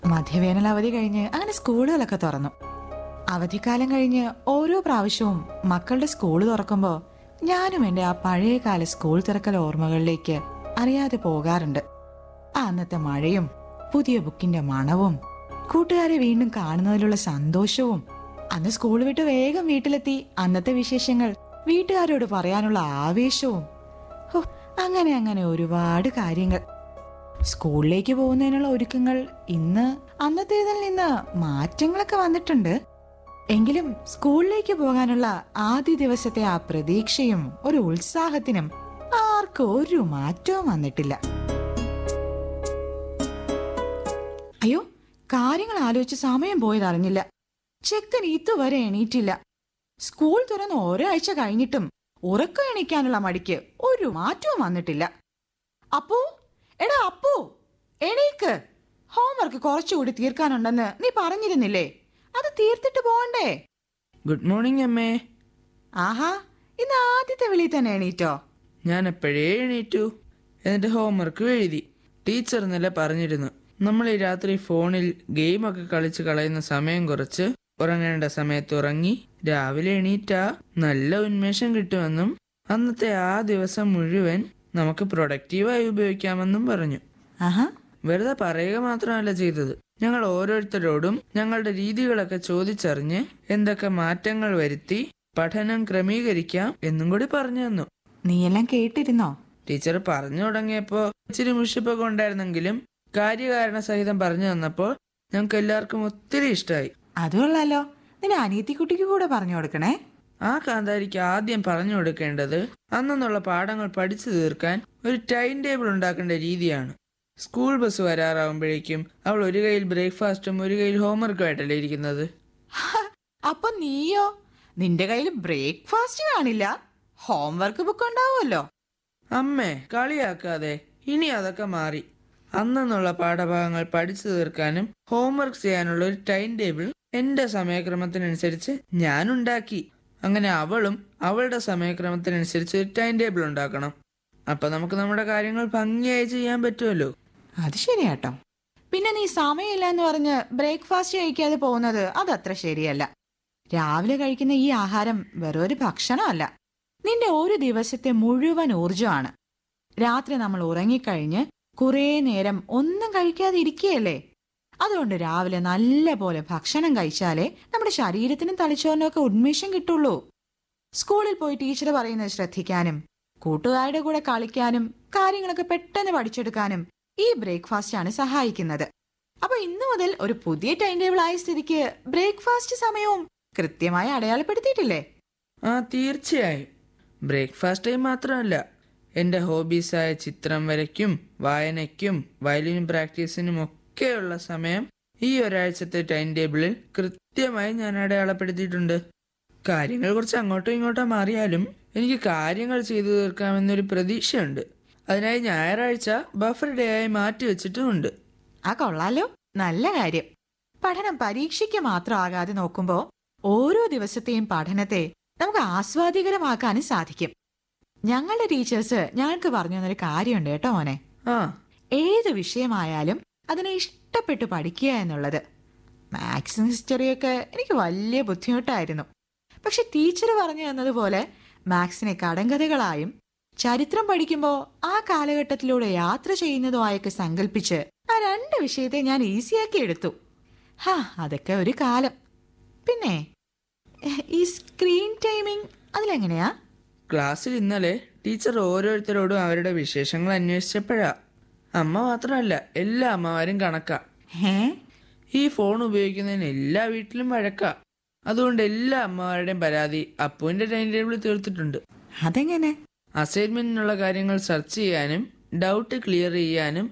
മധ്യവേനൽ അവധി കഴിഞ്ഞ് അങ്ങനെ സ്കൂളുകളൊക്കെ തുറന്നു അവധിക്കാലം കഴിഞ്ഞ് ഓരോ പ്രാവശ്യവും മക്കളുടെ സ്കൂൾ തുറക്കുമ്പോ ഞാനും എന്റെ ആ പഴയകാല സ്കൂൾ തുറക്കൽ ഓർമ്മകളിലേക്ക് അറിയാതെ പോകാറുണ്ട് ആ അന്നത്തെ മഴയും പുതിയ ബുക്കിന്റെ മണവും കൂട്ടുകാരെ വീണ്ടും കാണുന്നതിലുള്ള സന്തോഷവും അന്ന് സ്കൂൾ വിട്ട് വേഗം വീട്ടിലെത്തി അന്നത്തെ വിശേഷങ്ങൾ വീട്ടുകാരോട് പറയാനുള്ള ആവേശവും ഹോ, അങ്ങനെ അങ്ങനെ ഒരുപാട് കാര്യങ്ങൾ സ്കൂളിലേക്ക് പോകുന്നതിനുള്ള ഒരുക്കങ്ങൾ ഇന്ന് അന്നത്തേതിൽ നിന്ന് മാറ്റങ്ങളൊക്കെ വന്നിട്ടുണ്ട് എങ്കിലും സ്കൂളിലേക്ക് പോകാനുള്ള ആദ്യ ദിവസത്തെ ആ പ്രതീക്ഷയും ഒരു ഉത്സാഹത്തിനും ആർക്കും ഒരു മാറ്റവും വന്നിട്ടില്ല അയ്യോ കാര്യങ്ങൾ ആലോചിച്ച് സമയം പോയത് അറിഞ്ഞില്ല ചെക്കൻ ഇതുവരെ എണീറ്റില്ല സ്കൂൾ തുറന്ന് ഒരാഴ്ച കഴിഞ്ഞിട്ടും ഉറക്കം എണീക്കാനുള്ള മടിക്ക് ഒരു മാറ്റവും വന്നിട്ടില്ല അപ്പോ എടാ അപ്പു എണീക്ക് ഹോംവർക്ക് കുറച്ചുകൂടി തീർക്കാനുണ്ടെന്ന് നീ പറഞ്ഞിരുന്നില്ലേ അത് തീർത്തിട്ട് പോകണ്ടേ ഗുഡ് മോർണിംഗ് അമ്മേ ആഹാ ഇന്ന് ആദ്യത്തെ വിളി തന്നെ എണീറ്റോ ഞാൻ എപ്പോഴേ എണീറ്റു എന്നിട്ട് ഹോംവർക്ക് എഴുതി ടീച്ചർ ഇന്നലെ പറഞ്ഞിരുന്നു നമ്മൾ ഈ രാത്രി ഫോണിൽ ഗെയിമൊക്കെ കളിച്ച് കളയുന്ന സമയം കുറച്ച് ഉറങ്ങേണ്ട സമയത്ത് ഉറങ്ങി രാവിലെ എണീറ്റാ നല്ല ഉന്മേഷം കിട്ടുമെന്നും അന്നത്തെ ആ ദിവസം മുഴുവൻ നമുക്ക് പ്രൊഡക്റ്റീവായി ഉപയോഗിക്കാമെന്നും പറഞ്ഞു ആഹാ വെറുതെ പറയുക മാത്രമല്ല ചെയ്തത് ഞങ്ങൾ ഓരോരുത്തരോടും ഞങ്ങളുടെ രീതികളൊക്കെ ചോദിച്ചറിഞ്ഞ് എന്തൊക്കെ മാറ്റങ്ങൾ വരുത്തി പഠനം ക്രമീകരിക്കാം എന്നും കൂടി പറഞ്ഞു തന്നു നീയെല്ലാം കേട്ടിരുന്നോ ടീച്ചർ പറഞ്ഞു തുടങ്ങിയപ്പോ ഇച്ചിരി മുഷിപ്പൊക്കെ ഉണ്ടായിരുന്നെങ്കിലും കാര്യകാരണ സഹിതം പറഞ്ഞു തന്നപ്പോൾ ഞങ്ങൾക്ക് എല്ലാവർക്കും ഒത്തിരി ഇഷ്ടമായി അതുകൊള്ളാലോ നിന്റെ അനിയത്തിക്കുട്ടിക്ക് കൂടെ പറഞ്ഞു കൊടുക്കണേ ആ കാന്താരിക്ക് ആദ്യം പറഞ്ഞു കൊടുക്കേണ്ടത് അന്നെന്നുള്ള പാഠങ്ങൾ പഠിച്ചു തീർക്കാൻ ഒരു ടൈം ടേബിൾ ഉണ്ടാക്കേണ്ട രീതിയാണ് സ്കൂൾ ബസ് വരാറാവുമ്പോഴേക്കും അവൾ ഒരു കയ്യിൽ ബ്രേക്ക്ഫാസ്റ്റും ഒരു കയ്യിൽ ഹോംവർക്കുമായിട്ടല്ലേ ഇരിക്കുന്നത് ഹ, അപ്പൊ നീയോ നിന്റെ കയ്യിൽ ബ്രേക്ക്ഫാസ്റ്റ് കാണില്ല ഹോംവർക്ക് ബുക്ക് ഉണ്ടാവുമല്ലോ അമ്മേ കളിയാക്കാതെ ഇനി അതൊക്കെ മാറി അന്നെന്നുള്ള പാഠഭാഗങ്ങൾ പഠിച്ചു തീർക്കാനും ഹോംവർക്ക് ചെയ്യാനുള്ള ഒരു ടൈം ടേബിൾ എന്റെ സമയക്രമത്തിനനുസരിച്ച് ഞാൻ ഉണ്ടാക്കി അങ്ങനെ അവളും അവളുടെ സമയക്രമത്തിനനുസരിച്ച് ഒരു ടൈം ടേബിൾ ഉണ്ടാക്കണം അപ്പൊ നമുക്ക് നമ്മുടെ കാര്യങ്ങൾ ഭംഗിയായി ചെയ്യാൻ പറ്റുമല്ലോ അത് ശരിയാട്ടോ പിന്നെ നീ സമയമില്ല എന്ന് പറഞ്ഞ് ബ്രേക്ക്ഫാസ്റ്റ് കഴിക്കാതെ പോകുന്നത് അതത്ര ശരിയല്ല രാവിലെ കഴിക്കുന്ന ഈ ആഹാരം വെറും ഒരു ഭക്ഷണമല്ല നിന്റെ ഒരു ദിവസത്തെ മുഴുവൻ ഊർജമാണ് രാത്രി നമ്മൾ ഉറങ്ങിക്കഴിഞ്ഞ് കുറേ നേരം ഒന്നും കഴിക്കാതെ ഇരിക്കുകയല്ലേ അതുകൊണ്ട് രാവിലെ നല്ല പോലെ ഭക്ഷണം കഴിച്ചാലേ നമ്മുടെ ശരീരത്തിനും തലച്ചോറിനും ഒക്കെ ഉന്മേഷം കിട്ടുള്ളൂ സ്കൂളിൽ പോയി ടീച്ചർ പറയുന്നത് ശ്രദ്ധിക്കാനും കൂട്ടുകാരുടെ കൂടെ കളിക്കാനും കാര്യങ്ങളൊക്കെ പെട്ടെന്ന് പഠിച്ചെടുക്കാനും ഈ ബ്രേക്ക്ഫാസ്റ്റ് ആണ് സഹായിക്കുന്നത് അപ്പൊ ഇന്നു മുതൽ ഒരു പുതിയ ടൈം ടേബിൾ ആയ സ്ഥിതിക്ക് ബ്രേക്ക്ഫാസ്റ്റ് സമയവും കൃത്യമായി അടയാളപ്പെടുത്തിയിട്ടില്ലേ ആ തീർച്ചയായും ബ്രേക്ക്ഫാസ്റ്റ് ടൈം മാത്രമല്ല എൻ്റെ ഹോബീസായ ചിത്രം വരയ്ക്കും വായനയ്ക്കും വയലിൻ പ്രാക്ടീസിനും ഒക്കെയുള്ള സമയം ഈ ഒരാഴ്ചത്തെ ടൈം ടേബിളിൽ കൃത്യമായി ഞാൻ അടയാളപ്പെടുത്തിയിട്ടുണ്ട് കാര്യങ്ങൾ കുറച്ച് അങ്ങോട്ടോ ഇങ്ങോട്ടോ മാറിയാലും എനിക്ക് കാര്യങ്ങൾ ചെയ്തു തീർക്കാമെന്നൊരു പ്രതീക്ഷയുണ്ട് അതിനായി ഞായറാഴ്ച ബഫർ ഡേ ആയി മാറ്റി വെച്ചിട്ടുമുണ്ട് ആ കൊള്ളാലോ നല്ല കാര്യം പഠനം പരീക്ഷയ്ക്ക് മാത്രമാകാതെ നോക്കുമ്പോ ഓരോ ദിവസത്തെയും പഠനത്തെ നമുക്ക് ആസ്വാദികരമാക്കാനും സാധിക്കും ഞങ്ങളുടെ ടീച്ചേഴ്സ് ഞങ്ങൾക്ക് പറഞ്ഞു തന്നൊരു കാര്യമുണ്ട് കേട്ടോ മോനെ ആ ഏത് വിഷയമായാലും അതിനെ ഇഷ്ടപ്പെട്ട് പഠിക്കുക എന്നുള്ളത് മാത്സും ഹിസ്റ്ററിയൊക്കെ എനിക്ക് വലിയ ബുദ്ധിമുട്ടായിരുന്നു പക്ഷെ ടീച്ചർ പറഞ്ഞു തന്നതുപോലെ മാത്സിനെ കടങ്കഥകളായും ചരിത്രം പഠിക്കുമ്പോൾ ആ കാലഘട്ടത്തിലൂടെ യാത്ര ചെയ്യുന്നതുമായൊക്കെ സങ്കല്പിച്ച് ആ രണ്ട് വിഷയത്തെ ഞാൻ ഈസിയാക്കി എടുത്തു ഹാ അതൊക്കെ ഒരു കാലം പിന്നെ എഹ്, ഈ സ്ക്രീൻ ടൈമിംഗ് അതിലെങ്ങനെയാ ക്ലാസ്സിൽ ഇന്നലെ ടീച്ചർ ഓരോരുത്തരോടും അവരുടെ വിശേഷങ്ങൾ അന്വേഷിച്ചപ്പോഴാ അമ്മ മാത്രമല്ല എല്ലാ അമ്മമാരും കണക്കാ ഹേ ഈ ഫോൺ ഉപയോഗിക്കുന്നതിന് എല്ലാ വീട്ടിലും വഴക്കാ അതുകൊണ്ട് എല്ലാ അമ്മമാരുടെയും പരാതി അപ്പുവിന്റെ ടൈം ടേബിൾ തീർത്തിട്ടുണ്ട് അതെങ്ങനെ അസൈൻമെന്റിനുള്ള കാര്യങ്ങൾ സെർച്ച് ചെയ്യാനും ഡൗട്ട് ക്ലിയർ ചെയ്യാനും